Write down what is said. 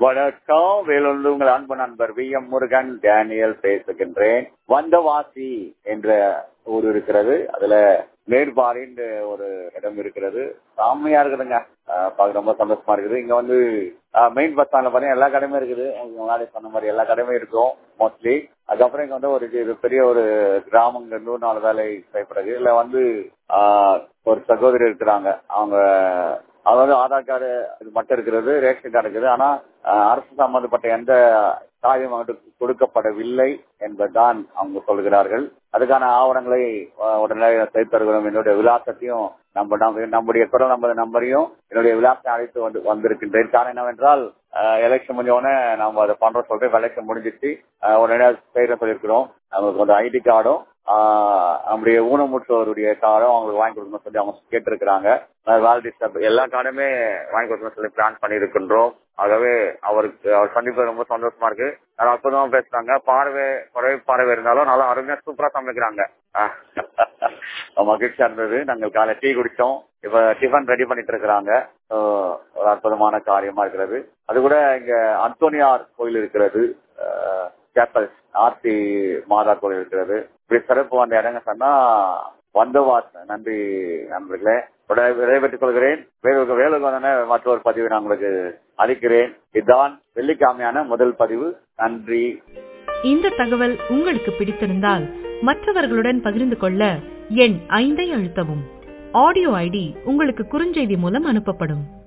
வணக்கம் வேலூர்ந்து உங்கள் அன்பு நண்பர் வி எம் முருகன் டேனியல் பேசுகின்றேன் வந்தவாசி என்ற ஊர் இருக்கிறது அதுல மேற்பாரின்ற ஒரு இடம் இருக்கிறது சாமியா இருக்குதுங்க ஆஹ் பார்க்க ரொம்ப சந்தோஷமா இருக்குது இங்க வந்து மெயின் பஸ் ஸ்டாண்ட்ல பாத்தீங்கன்னா எல்லா கடையுமே இருக்குது உங்களுக்கு முன்னாடி சொன்ன மாதிரி எல்லா கடையுமே இருக்கும் மோஸ்ட்லி அதுக்கப்புறம் இங்க வந்து ஒரு இது பெரிய ஒரு கிராமங்க நூறு நாலு வேலை செய்யப்படுறது இதுல வந்து ஆஹ் ஒரு சகோதரி இருக்கிறாங்க அவங்க அதாவது ஆதார் கார்டு இது மட்டும் இருக்கிறது ரேஷன் கார்டு இருக்குது ஆனா ஆஹ் அரசு சம்பந்தப்பட்ட எந்த காரியம் அவங்களுக்கு கொடுக்கப்படவில்லை என்பதுதான் அவங்க சொல்கிறார்கள் அதுக்கான ஆவணங்களை ஆஹ் உடனே செய்து தருகிறோம் என்னுடைய விலாசத்தையும் நம்ம நம்ம- நம்முடைய குரல் நம்பர் நம்பரையும் என்னுடைய விலாசத்தை அழைத்து வந்து வந்திருக்கின்றேன் காரணம் என்னவென்றால் எலெக்ஷன் முடிஞ்ச உடனே நம்ம அதை பண்றோம் சொல்றேன் எலெக்ஷன் முடிஞ்சிச்சு ஆஹ் உடனே செய்யற சொல்லியிருக்கிறோம் அவங்களுக்கு வந்து ஐடி கார்டும் ஆஹ் நம்முடைய ஊனமுற்றோருடைய கார்டும் அவங்களுக்கு வாங்கி கொடுக்கணும்னு சொல்லி அவங்க கேட்டிருக்கிறாங்க வேலிடிஸ்ட் எல்லா கார்டுமே வாங்கி கொடுக்கணும்னு சொல்லி பிளான் பண்ணியிருக்கின்றோம் ஆகவே அவருக்கு அவர் சந்திப்பு ரொம்ப சந்தோஷமா இருக்கு நல்லா அற்புதமா பேசுறாங்க பார்வை குறைவு பார்வை இருந்தாலும் நல்லா அருமையா சூப்பரா சமைக்கிறாங்க ஆஹ் மகிழ்ச்சியா இருந்தது நாங்கள் காலை டீ குடிச்சோம் இப்ப டிஃபன் ரெடி பண்ணிட்டு இருக்கிறாங்க So, ஒரு அற்புதமான காரியமா இருக்கிறது அது கூட இங்க அந்தோனியார் கோயில் இருக்கிறது கேப்பல் ஆர்த்தி மாதா கோயில் இருக்கிறது இப்படி சிறப்பு வந்த இடங்க சொன்னா வந்தவாஸ் நன்றி நண்பர்களே உடனே விடைபெற்றுக் கொள்கிறேன் வேலூருக்கு வேலூருக்கு வந்தோடனே மற்றொரு பதிவு நான் உங்களுக்கு அளிக்கிறேன் இதுதான் வெள்ளிக்கிழமையான முதல் பதிவு நன்றி இந்த தகவல் உங்களுக்கு பிடித்திருந்தால் மற்றவர்களுடன் பகிர்ந்து கொள்ள எண் ஐந்தை அழுத்தவும் ஆடியோ ஐடி உங்களுக்கு குறுஞ்செய்தி மூலம் அனுப்பப்படும்